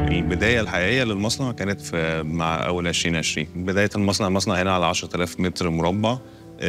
البدايه الحقيقيه للمصنع كانت في مع اول 2020 بدايه المصنع المصنع هنا على 10000 متر مربع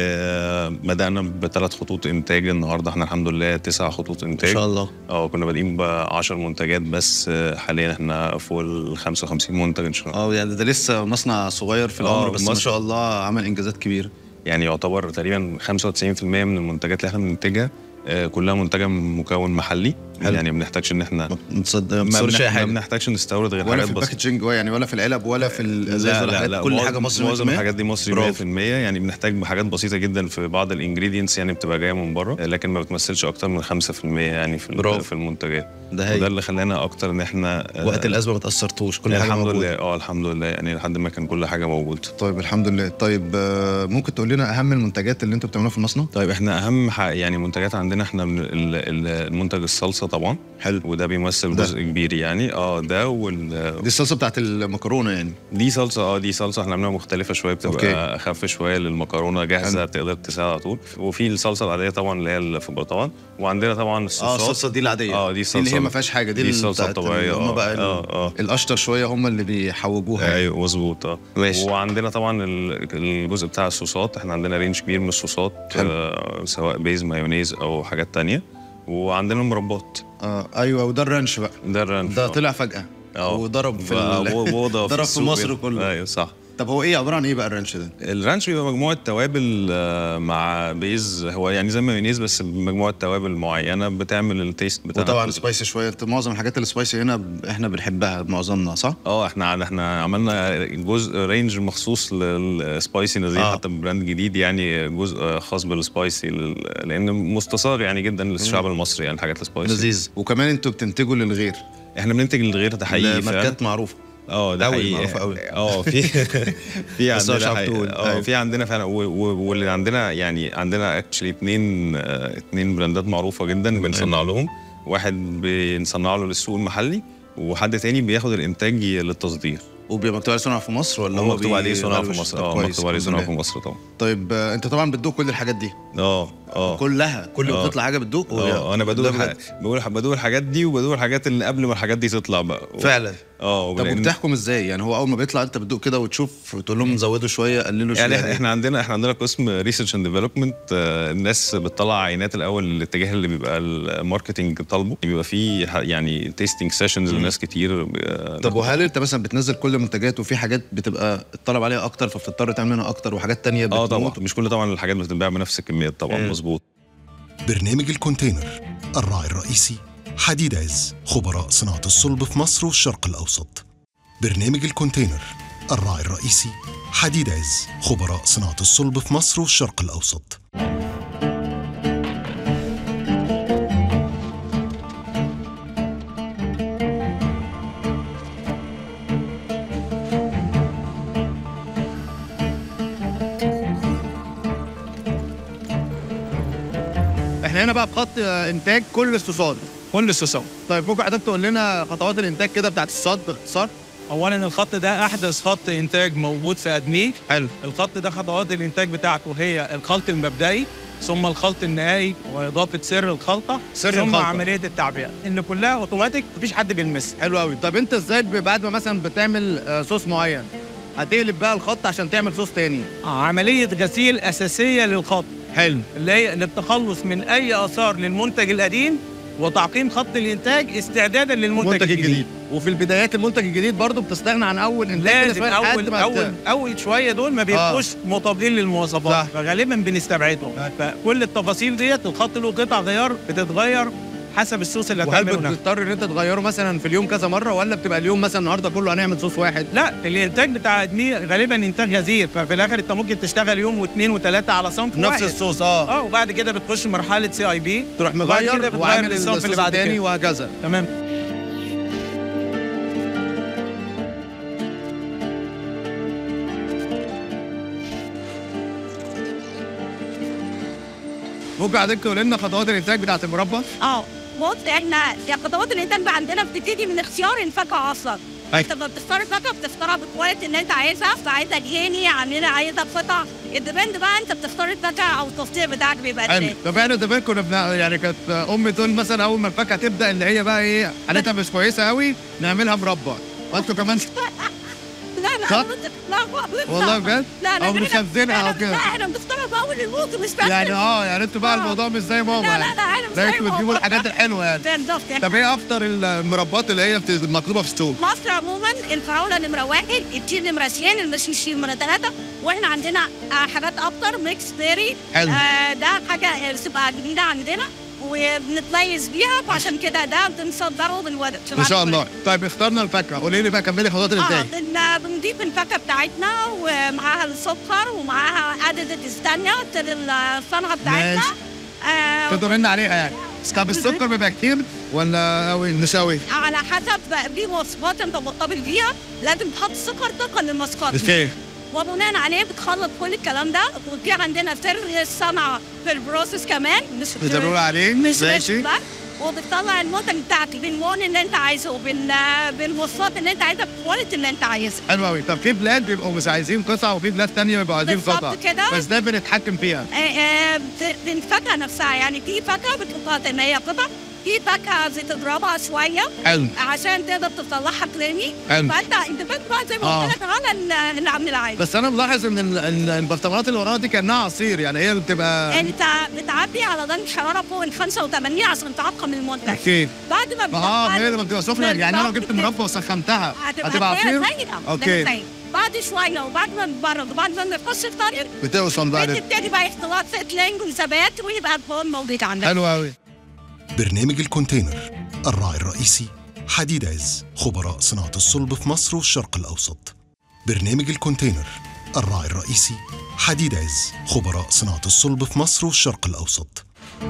آه، بدأنا بثلاث خطوط إنتاج النهاردة احنا الحمد لله تسع خطوط إنتاج ما شاء الله اه كنا بادئين ب 10 منتجات بس آه، حاليا احنا فوق ال 55 منتج إن شاء الله اه يعني ده لسه مصنع صغير في آه، العمر بس ما مصنع. شاء الله عمل انجازات كبيره يعني يعتبر تقريبا 95% من المنتجات اللي احنا بننتجها آه، كلها منتجة من مكون محلي حلو. يعني ما بنحتاجش ان احنا ما بتصدق ما ما بتصورش اي بنح- ما حاجه بنحتاجش نستورد غير ولا حاجات في بسيطة الباكجينج يعني ولا في العلب ولا في الازاز ولا حاجات كل معظم- حاجه مصري معظم 100%. الحاجات دي مصري 100% برافو. يعني بنحتاج حاجات بسيطه جدا في بعض الانجريدينتس يعني بتبقى جايه من بره لكن ما بتمثلش اكتر من 5% يعني في برافو. ال- في المنتجات ده وده هي اللي خلانا اكتر ان احنا آه، وقت الازمه ما تاثرتوش كل حاجه الحمد موجودة. لله اه الحمد لله يعني لحد ما كان كل حاجه موجوده طيب الحمد لله طيب آه، ممكن تقول لنا اهم المنتجات اللي انتوا بتعملوها في المصنع طيب احنا اهم ح- يعني منتجات عندنا احنا من ال- ال- المنتج الصلصه طبعا حلو وده بيمثل ده. جزء كبير يعني اه ده وال دي الصلصه بتاعت المكرونه يعني دي صلصه اه دي صلصه احنا عاملينها مختلفه شويه بتبقى أوكي. اخف شويه للمكرونه جاهزه حلو. تقدر تساعد على طول وفي الصلصه العاديه طبعا اللي هي اللي في البرطمان وعندنا طبعا اه الصوصات الصلصه دي العاديه اه دي دي الصلصه اللي هي ما فيهاش حاجه دي, دي اللي الصلصه بتاعت الطبيعيه اللي هم اه بقى ال- اه اه الاشطر شويه هم اللي بيحوجوها يعني. ايوه مظبوط اه ماشي. وعندنا طبعا ال- الجزء بتاع الصوصات احنا عندنا رينج كبير من الصوصات حلو. آه سواء بيز مايونيز او حاجات تانية وعندنا المربات آه ايوه وده الرانش بقى ده الرانش ده آه. طلع فجاه اه وضرب في بقى ال... مو- موضه ضرب في السوق مصر يعني. كله. ايوه صح طب هو ايه عباره عن ايه بقى الرانش ده الرانش بيبقى مجموعه توابل آه، مع بيز هو يعني زي مايونيز بس بمجموعه توابل معينه بتعمل التيست بتاعها وطبعا سبايسي شويه معظم الحاجات السبايسي هنا ب- احنا بنحبها معظمنا صح اه احنا احنا عملنا جزء رينج مخصوص للسبايسي نزيه آه. آه. حتى براند جديد يعني جزء خاص بالسبايسي لل- لان مستصاغ يعني جدا للشعب المصري يعني الحاجات السبايسي لذيذ وكمان انتوا بتنتجوا للغير احنا بننتج للغير ده حقيقي فعلا ماركات معروفه اه ده أوي، حقيقي معروفة أوي. اه في في بس هو عندنا شعب حقيقي- تقول. اه أيوة. في عندنا فعلا و- و- واللي عندنا يعني عندنا اكشلي اتنين آه، اتنين براندات معروفه جدا بنصنع لهم واحد بنصنع له للسوق المحلي وحد تاني بياخد الانتاج للتصدير وبيبقى مكتوب عليه صنع في مصر ولا هو هو مكتوب عليه صناعه في بيغلوش؟ مصر طب اه كويس، مكتوب عليه الحمد صناعه في لله. مصر طبعا طيب آه، انت طبعا بتدوق كل الحاجات دي اه اه كلها كل ما آه. بتطلع حاجه بتدوق اه انا بدوق ده الح... بجد. بقول بدوق الحاجات دي وبدوق الحاجات اللي قبل ما الحاجات دي تطلع بقى فعلا اه طب لأن- وبتحكم ازاي يعني هو اول ما بيطلع انت بتدوق كده وتشوف تقول لهم زودوا شويه قللوا شويه يعني احنا- احنا عندنا احنا عندنا قسم ريسيرش اند ديفلوبمنت الناس بتطلع عينات الاول الاتجاه اللي بيبقى الماركتنج طالبه بيبقى فيه ح- يعني تيستنج سيشنز لناس كتير آه، طب وهل انت مثلا بتنزل كل المنتجات وفي حاجات بتبقى الطلب عليها اكتر فبتضطر تعمل منها اكتر وحاجات تانية اه بتموت طبعا مش كل طبعا الحاجات بتتباع بنفس الكميات طبعا مم. مظبوط برنامج الكونتينر الراعي الرئيسي حديد عز خبراء صناعة الصلب في مصر والشرق الأوسط برنامج الكونتينر الراعي الرئيسي حديد عز خبراء صناعة الصلب في مصر والشرق الأوسط احنا هنا بقى في خط آه، انتاج كل الصوصات كل الصوصات طيب ممكن حضرتك تقول لنا خطوات الانتاج كده بتاعت الصوص باختصار اولا الخط ده احدث خط انتاج موجود في ادمير حلو الخط ده خطوات الانتاج بتاعته هي الخلط المبدئي ثم الخلط النهائي واضافه سر الخلطه سر ثم الخلطة. عمليه التعبئه اللي كلها اوتوماتيك مفيش حد بيلمسها حلو قوي طب انت ازاي ب- بعد ما مثلا بتعمل آه، صوص معين هتقلب بقى الخط عشان تعمل صوص تاني عمليه غسيل اساسيه للخط حلو اللي هي للتخلص من اي اثار للمنتج القديم وتعقيم خط الانتاج استعدادا للمنتج المنتج الجديد, الجديد وفي البدايات المنتج الجديد برضو بتستغنى عن اول انتاج كده لازم شوية لحد اول ما ت- اول اول شويه دول ما بيبقوش مطابقين للمواصفات صح. فغالبا بنستبعدهم فكل التفاصيل ديت الخط له قطع غيار بتتغير حسب الصوص اللي وهل هتعمله نفسه. بتضطر ان انت تغيره مثلا في اليوم كذا مره ولا بتبقى اليوم مثلا النهارده كله هنعمل صوص واحد لا الانتاج بتاع ادمير غالبا انتاج غزير ففي الاخر انت ممكن تشتغل يوم واثنين وثلاثه على صنف نفس واحد. الصوص اه اه وبعد كده بتخش مرحله سي اي بي تروح وبعد كده مغير بتغير وعامل للصنف الصوص اللي بعد التاني كده. وهكذا تمام ممكن حضرتك تقول لنا خطوات الانتاج بتاعت المربى اه بص احنا يا خطوات الانتاج بقى عندنا بتبتدي من اختيار الفاكهه اصلا أي. انت لما بتختار الفاكهه بتختارها بالكواليتي اللي انت عايزها فعايزها جيني عاملينها عايزها بقطع الديبند بقى انت بتختار الفاكهه او التصنيع بتاعك بيبقى حلو ازاي طب احنا زمان كنا بنا... يعني كانت امي تقول مثلا اول ما الفاكهه تبدا اللي هي بقى ايه حالتها مش كويسه قوي نعملها مربى وانتوا كمان لا لا صح؟ لا لا والله بجد؟ لا لا أو إحنا- مخزنها أو لا، كده. لا احنا بنختار باول الموت مش بس يعني اه يعني انتوا بقى آه. الموضوع مش زي ماما لا لا يعني لا احنا مش لا زي انتوا بتجيبوا ماما. الحاجات الحلوه يعني بالظبط طب ايه اكتر المربات اللي هي بت- مطلوبه في السوق؟ مصر عموما الفراوله نمره واحد التين نمره اثنين المشمشي نمره ثلاثه واحنا عندنا آه، حاجات اكتر ميكس بيري حلو. آه ده حاجه آه، بتبقى جديده عندنا وبنتميز بيها وعشان كده ده بنصدره بالورد ما شاء الله طيب اخترنا الفاكهه قولي لي بقى كملي خطوات اه الانتاج بن- بنضيف الفاكهه بتاعتنا ومعاها السكر ومعاها اديتيفز ثانيه الصنعه بتاعتنا ماشي. آه تقدر لنا عليها يعني طب السكر بيبقى كتير ولا قوي نساوي؟ على حسب في مواصفات انت مرتبط بيها لازم تحط سكر طبقا للمسقط اوكي وبناء عليه بتخلط كل الكلام ده وفي عندنا سر الصنعه في البروسيس كمان مش بتدور عليه مش ماشي بس بس وبتطلع المنتج بتاعك باللون اللي انت عايزه وبال بالمواصفات اللي انت عايزها بالكواليتي اللي انت عايزها حلو قوي طب في بلاد بيبقوا مش عايزين قطع وفي بلاد تانية بيبقوا عايزين بالظبط قطع كده. بس ده بنتحكم فيها آه، آه، بت- الفاكهه نفسها يعني في فاكهه بتحطها ان هي قطع في فاكهه بتضربها شويه حلو عشان تقدر تطلعها كريمي حلو. فانت انت بقى زي ما آه. قلت لك على ال- اللي عامل العادي بس انا ملاحظ ان ال- ال- البرطمانات اللي وراها دي كانها عصير يعني هي اللي بتبقى انت بتعبي على درجه حراره فوق ال 85 عشان تعقم المنتج اكيد بعد ما اه بتدخل- هي لما بتبقى سخنه يعني انا لو بالظبط جبت كده. مربى وسخنتها هتبقى هتبقى زي- عصير زي ده اوكي زي. بعد شويه وبعد ما تبرد وبعد ما نخش الطريق بتوصل بقى لل- بتبتدي بقى اختلاط ستلينج وثبات ويبقى الفون موجود عندك حلو قوي برنامج الكونتينر الراعي الرئيسي حديد عز خبراء صناعة الصلب في مصر والشرق الأوسط برنامج الكونتينر الراعي الرئيسي حديد عز خبراء صناعة الصلب في مصر والشرق الأوسط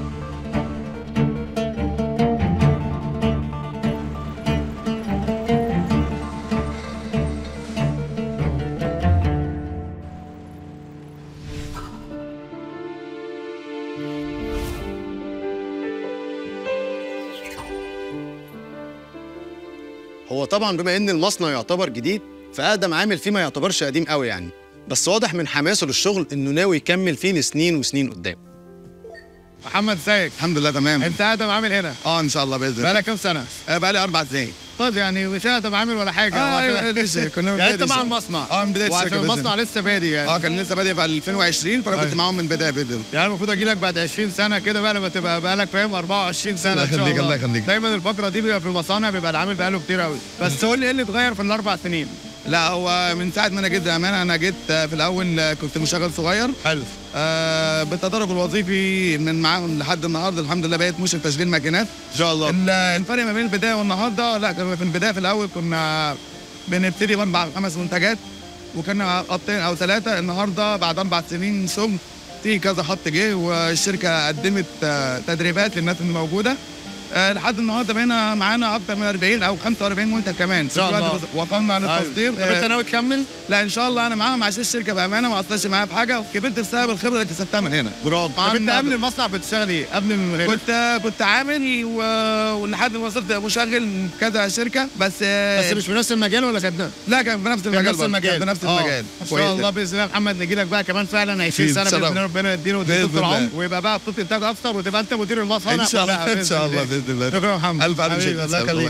هو طبعا بما ان المصنع يعتبر جديد فادم عامل فيه ما يعتبرش قديم قوي يعني بس واضح من حماسه للشغل انه ناوي يكمل فيه لسنين وسنين قدام محمد ازيك الحمد لله تمام انت ادم عامل هنا اه ان شاء الله باذن الله بقالك كام سنه آه، بقى لي اربع سنين طب يعني مش ادم عامل ولا حاجه اه هو ايوه كده- لسه كنا يعني انت بادئ مع لسه. المصنع اه من بدايه وعشان الشركه بإذن المصنع لسه بادي يعني اه كان لسه بادئ في 2020 فانا كنت أيوة. معاهم من بدايه باذن الله يعني المفروض اجي لك بعد 20 سنه كده بقى لما تبقى بقى لك فاهم 24 سنه الله ان شاء يخليك، الله الله يخليك. دايما الفتره دي بيبقى في المصانع بيبقى العامل بقاله كتير قوي بس قول لي ايه اللي اتغير في الاربع سنين لا هو من ساعه ما انا جيت امانه انا جيت آه، في الاول آه، كنت مشغل صغير حلو آه بالتدرج الوظيفي من معاهم لحد النهارده الحمد لله بقيت مشرف تشغيل ماكينات ان شاء الله ال- الفرق ما بين البدايه والنهارده لا كان في البدايه في الاول كنا بنبتدي باربع خمس منتجات وكنا خطين او ثلاثه النهارده بعد اربع سنين شغل في كذا خط جه والشركه قدمت آه، تدريبات للناس اللي موجوده آه، لحد النهارده بقينا معانا اكتر من 40 او 45 منتج كمان ان شاء الله. وصلنا عن التصدير طب انت ناوي تكمل؟ لا ان شاء الله انا معاهم عشان الشركه بامانه ما اثرش معايا بحاجه وكبرت بسبب الخبره اللي اكتسبتها من هنا برافو طب انت عم- قبل المصنع بتشتغل ايه؟ قبل من غير كنت كنت عامل و... ولحد ما وصلت مشغل في كذا شركه بس بس مش في نفس المجال ولا كان لا كان في نفس في المجال نفس برضه. المجال كان في نفس آه. المجال ان شاء الله باذن الله محمد نجي لك بقى كمان فعلا 20 أكيد، سنه إن شاء باذن الله. الله ربنا يديله ويديك بإذن طول الله. العمر ويبقى بقى خطوط انتاج اكتر وتبقى انت مدير المصانع ان شاء الله كلها ان شاء الله باذن الله شكرا يا محمد الف الف حبيبي، شكر الله يخليك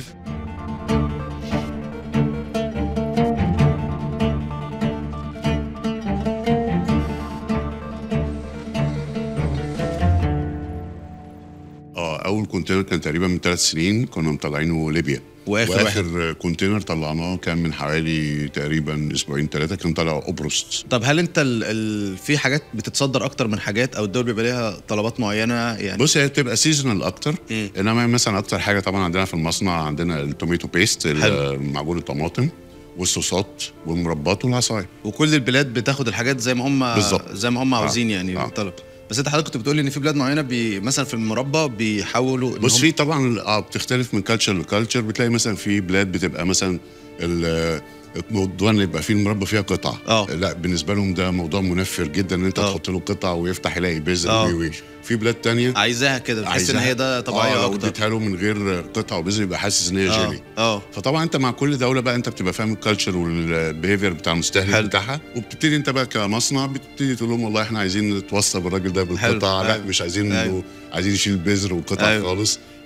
اه اول كونتينر كان تقريبا من ثلاث سنين كنا مطلعينه ليبيا وآخر واخر كونتينر طلعناه كان من حوالي تقريبا اسبوعين ثلاثه كان طالع قبرص طب هل انت ال... ال... في حاجات بتتصدر اكتر من حاجات او الدول بيبقى ليها طلبات معينه يعني بص هي بتبقى سيزونال اكتر مم. انما مثلا اكتر حاجه طبعا عندنا في المصنع عندنا التوميتو بيست حلو. معجون الطماطم والصوصات والمربات والعصاير وكل البلاد بتاخد الحاجات زي ما هم بالظبط. زي ما هم عاوزين يعني آه. بالطلب بس انت حضرتك كنت بتقول لي ان في بلاد معينه بي... مثلا في المربى بيحولوا إن بص هم- في طبعا اه بتختلف من كالتشر لكالتشر بتلاقي مثلا في بلاد بتبقى مثلا ال- الموضوع ان يبقى فيه المربى فيها قطع آه. لا بالنسبه لهم ده موضوع منفر جدا ان انت آه. تحط له قطع ويفتح يلاقي بذر آه. وي وي. في بلاد تانية عايزاها كده تحس ان عايزاها- هي ده طبيعيه اه لو اكتر اديتها له من غير قطع وبذر يبقى حاسس ان هي اه جيلي اه فطبعا انت مع كل دوله بقى انت بتبقى فاهم الكالتشر والبيهيفير بتاع المستهلك حلو. بتاعها وبتبتدي انت بقى كمصنع بتبتدي تقول لهم والله احنا عايزين نتوصى بالراجل ده بالقطع حلو. لا أيوة. مش عايزين أيوة. عايزين نشيل البذر والقطع أيوة. خالص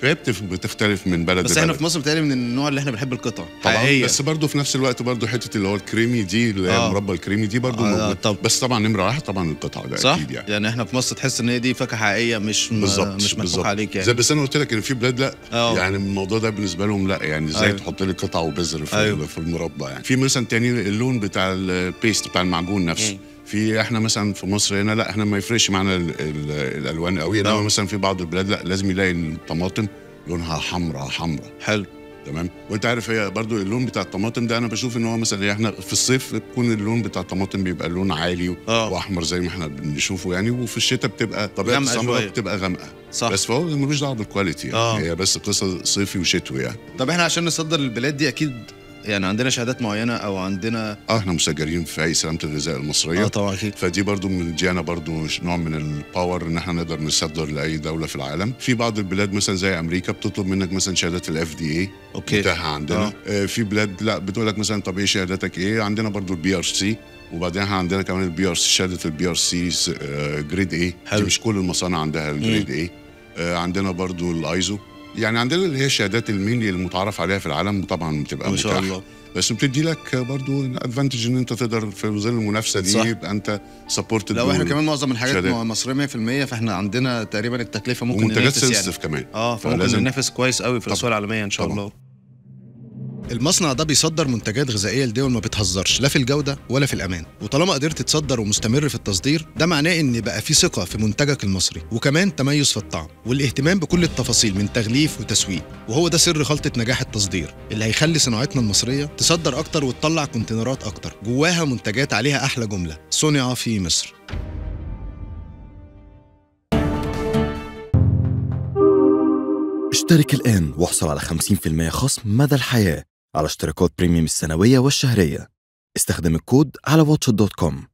فهي بتف- بتختلف من بلد بس احنا لبلد في مصر بتهيألي من النوع اللي احنا بنحب القطع طبعا حقيقية. بس برضه في نفس الوقت برضه حته اللي هو الكريمي دي اللي هي آه. المربى الكريمي دي برضه آه، موجود طب. بس طبعا نمره واحد طبعا القطع ده صح؟ اكيد يعني يعني احنا في مصر تحس ان هي دي فاكهه حقيقيه مش م... بالظبط مش ملفوخ بالظبط. عليك يعني زي بس انا قلت لك ان في بلاد لا اه. يعني الموضوع ده بالنسبه لهم لا يعني ازاي أيوة. تحط لي قطع وبذر في, أيوة. أيوة. في المربى يعني في مثلا تاني اللون بتاع البيست بتاع المعجون نفسه في احنا مثلا في مصر هنا لا احنا ما يفرقش معانا ال ال الالوان قوي انما اه. مثلا في بعض البلاد لا لازم يلاقي الطماطم لونها حمراء حمراء حلو تمام وانت عارف هي برضو اللون بتاع الطماطم ده انا بشوف ان هو مثلا احنا في الصيف بيكون اللون بتاع الطماطم بيبقى لون عالي و- اه. واحمر زي ما احنا بنشوفه يعني وفي الشتاء بتبقى طبيعه غامقة السمراء شوية. بتبقى غامقه صح بس فهو ملوش دعوه بالكواليتي يعني اه. هي بس قصه صيفي وشتوي يعني طب احنا عشان نصدر البلاد دي اكيد يعني عندنا شهادات معينه او عندنا اه احنا مسجلين في هيئه سلامه الغذاء المصريه اه طبعا اكيد فدي برضو مديانا برضو نوع من الباور ان احنا نقدر نصدر لاي دوله في العالم في بعض البلاد مثلا زي امريكا بتطلب منك مثلا شهاده الاف دي اي اوكي متاحه عندنا آه. آه. في بلاد لا بتقول لك مثلا طب ايه شهادتك ايه عندنا برضو البي ار سي وبعدين احنا عندنا كمان البي ار سي شهاده البي ار سي جريد اي حلو. دي مش كل المصانع عندها الجريد اي آه عندنا برضو الايزو يعني عندنا اللي هي الشهادات المينلي المتعارف عليها في العالم طبعا بتبقى ما شاء متاحة. الله بس بتدي لك برضو ادفانتج ان انت تقدر في ظل المنافسه دي صح. يبقى انت سبورتد لو احنا كمان معظم الحاجات شهادات. مصريه 100% فاحنا عندنا تقريبا التكلفه ممكن ومنتجات ننافس يعني سنسيتيف كمان اه فممكن فلازم- ننافس كويس قوي في طبعا. الاسواق العالميه ان شاء طبعا. الله المصنع ده بيصدر منتجات غذائيه لدول ما بتهزرش لا في الجوده ولا في الامان وطالما قدرت تصدر ومستمر في التصدير ده معناه ان بقى في ثقه في منتجك المصري وكمان تميز في الطعم والاهتمام بكل التفاصيل من تغليف وتسويق وهو ده سر خلطه نجاح التصدير اللي هيخلي صناعتنا المصريه تصدر اكتر وتطلع كونتينرات اكتر جواها منتجات عليها احلى جمله صنع في مصر اشترك الآن واحصل على 50% خصم مدى الحياة على اشتراكات بريميوم السنوية والشهرية استخدم الكود على واتش دوت كوم